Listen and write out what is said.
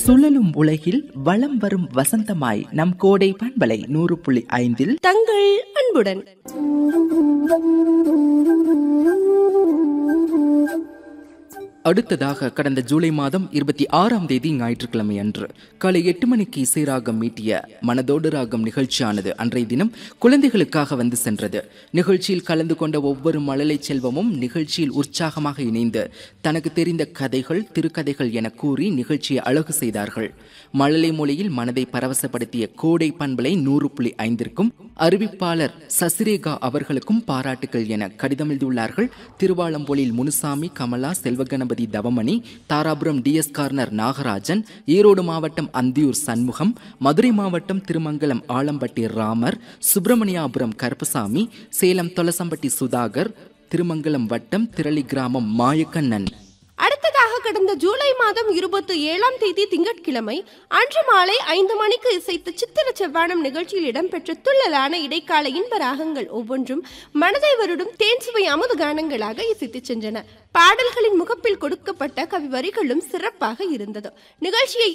சுழலும் உலகில் வலம் வரும் வசந்தமாய் நம் கோடை பண்பலை நூறு புள்ளி ஐந்தில் தங்கள் அன்புடன் அடுத்ததாக கடந்த ஜூலை மாதம் இருபத்தி ஆறாம் தேதி ஞாயிற்றுக்கிழமை அன்று காலை எட்டு மணிக்கு இசைராகம் மீட்டிய மனதோடு ராகம் நிகழ்ச்சியானது அன்றைய தினம் குழந்தைகளுக்காக வந்து சென்றது நிகழ்ச்சியில் கலந்து கொண்ட ஒவ்வொரு மழலை செல்வமும் நிகழ்ச்சியில் உற்சாகமாக இணைந்து தனக்கு தெரிந்த கதைகள் திருக்கதைகள் என கூறி நிகழ்ச்சியை அழகு செய்தார்கள் மழலை மொழியில் மனதை பரவசப்படுத்திய கோடை பண்பலை நூறு புள்ளி ஐந்திற்கும் அறிவிப்பாளர் சசிரேகா அவர்களுக்கும் பாராட்டுகள் என கடிதம் எழுதியுள்ளார்கள் திருவாளம்பொழில் முனுசாமி கமலா செல்வகணபதி தவமணி தாராபுரம் டிஎஸ் கார்னர் நாகராஜன் ஈரோடு மாவட்டம் அந்தியூர் சண்முகம் மதுரை மாவட்டம் திருமங்கலம் ஆலம்பட்டி ராமர் சுப்பிரமணியாபுரம் கருப்பசாமி சேலம் தொலசம்பட்டி சுதாகர் திருமங்கலம் வட்டம் திரளி கிராமம் மாயக்கண்ணன் அடுத்ததாக கடந்த ஜூலை மாதம் இருபத்தி ஏழாம் தேதி திங்கட்கிழமை அன்று மாலை ஐந்து மணிக்கு இசைத்த சித்திர செவ்வானம் நிகழ்ச்சியில் இடம்பெற்ற துள்ளலான இடைக்கால இன்ப ராகங்கள் ஒவ்வொன்றும் மனதை வருடும் தேன் சுவை அமுது கானங்களாக இசைத்துச் சென்றன பாடல்களின் முகப்பில் கொடுக்கப்பட்ட கவி வரிகளும் சிறப்பாக இருந்தது நிகழ்ச்சியை